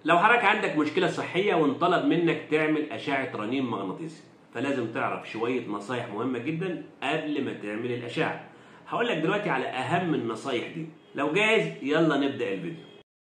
لو حضرتك عندك مشكلة صحية وانطلب منك تعمل أشعة رنين مغناطيسي فلازم تعرف شوية نصايح مهمة جدا قبل ما تعمل الأشعة هقول لك دلوقتي على أهم النصايح دي لو جاهز يلا نبدأ الفيديو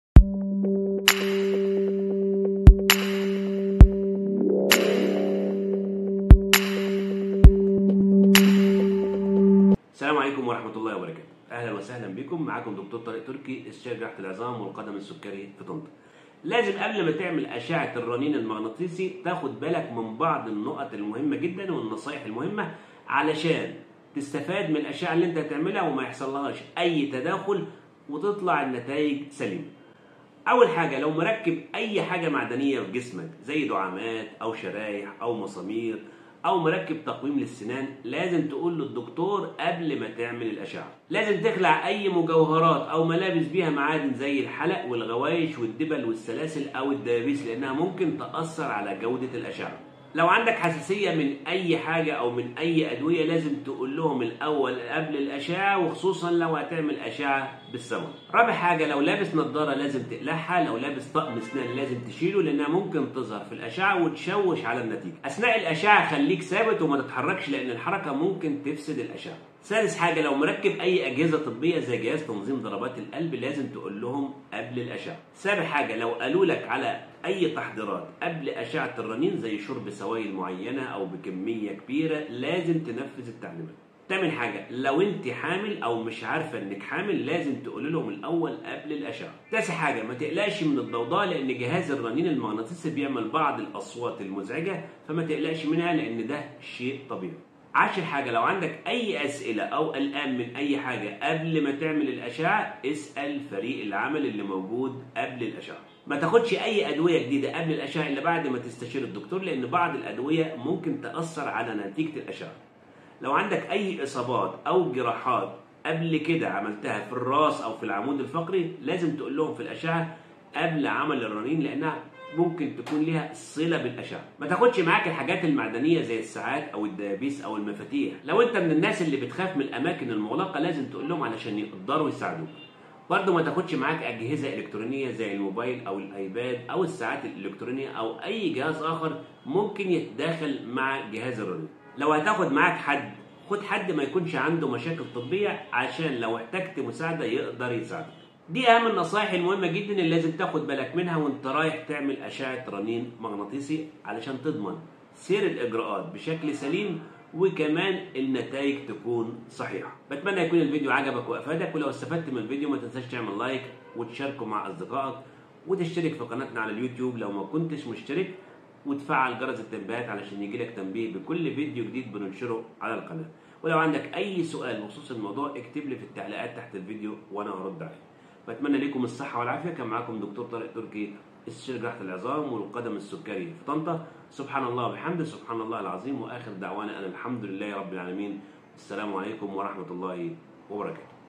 السلام عليكم ورحمة الله وبركاته أهلا وسهلا بكم معاكم دكتور طارق تركي استشاري جراحة العظام والقدم السكري في طنطا لازم قبل ما تعمل أشعة الرنين المغناطيسي تاخد بالك من بعض النقط المهمة جدا والنصايح المهمة علشان تستفاد من الأشعة اللي أنت هتعملها وما يحصلهاش أي تداخل وتطلع النتائج سليمة. أول حاجة لو مركب أي حاجة معدنية في جسمك زي دعامات أو شرايح أو مسامير أو مركب تقويم للسنان لازم تقول للدكتور قبل ما تعمل الأشعة. لازم تخلع أي مجوهرات أو ملابس بيها معادن زي الحلق والغوايش والدبل والسلاسل أو الدبابيس لأنها ممكن تأثر على جودة الأشعة. لو عندك حساسية من أي حاجة أو من أي أدوية لازم تقول لهم الأول قبل الأشعة وخصوصا لو هتعمل أشعة بالصبغة. رابع حاجة لو لابس نظارة لازم تقلعها، لو لابس طقم أسنان لازم تشيله لأنها ممكن تظهر في الأشعة وتشوش على النتيجة. أثناء الأشعة خليك ثابت وما تتحركش لأن الحركة ممكن تفسد الأشعة. سادس حاجة لو مركب أي أجهزة طبية زي جهاز تنظيم ضربات القلب لازم تقول لهم قبل الأشعة. سابع حاجة لو قالوا لك على أي تحضيرات قبل أشعة الرنين زي شرب سوائل معينة أو بكمية كبيرة لازم تنفذ التعليمات. تامن حاجة لو أنت حامل أو مش عارفة إنك حامل لازم تقول لهم الأول قبل الأشعة. تاسع حاجة ما تقلقش من الضوضاء لأن جهاز الرنين المغناطيسي بيعمل بعض الأصوات المزعجة فما تقلقش منها لأن ده شيء طبيعي. عاشر حاجة لو عندك أي أسئلة أو قلقان من أي حاجة قبل ما تعمل الأشعة اسأل فريق العمل اللي موجود قبل الأشعة. ما تاخدش أي أدوية جديدة قبل الأشعة إلا بعد ما تستشير الدكتور لأن بعض الأدوية ممكن تأثر على نتيجة الأشعة. لو عندك أي إصابات أو جراحات قبل كده عملتها في الراس أو في العمود الفقري لازم تقول لهم في الأشعة قبل عمل الرنين لأنها ممكن تكون ليها صلة بالأشعة. ما تاخدش معاك الحاجات المعدنية زي الساعات أو الدبابيس أو المفاتيح. لو أنت من الناس اللي بتخاف من الأماكن المغلقة لازم تقول لهم علشان يقدروا يساعدوك. برضه ما تاخدش معاك أجهزة إلكترونية زي الموبايل أو الأيباد أو الساعات الإلكترونية أو أي جهاز آخر ممكن يتداخل مع جهاز الرنين. لو هتاخد معاك حد خد حد ما يكونش عنده مشاكل طبية عشان لو احتجت مساعدة يقدر يساعدك. دي اهم النصائح المهمه جدا اللي لازم تاخد بالك منها وانت رايح تعمل اشعه رنين مغناطيسي علشان تضمن سير الاجراءات بشكل سليم وكمان النتائج تكون صحيحه بتمنى يكون الفيديو عجبك وافادك ولو استفدت من الفيديو ما تنساش تعمل لايك وتشاركه مع اصدقائك وتشترك في قناتنا على اليوتيوب لو ما كنتش مشترك وتفعل جرس التنبيهات علشان يجيلك تنبيه بكل فيديو جديد بننشره على القناه ولو عندك اي سؤال بخصوص الموضوع اكتب لي في التعليقات تحت الفيديو وانا هرد عليك بتمنى لكم الصحة والعافية كان معاكم دكتور طارق تركي استشاري جراحة العظام والقدم السكري في طنطا سبحان الله وبحمده سبحان الله العظيم وآخر دعوانا أن الحمد لله رب العالمين السلام عليكم ورحمة الله وبركاته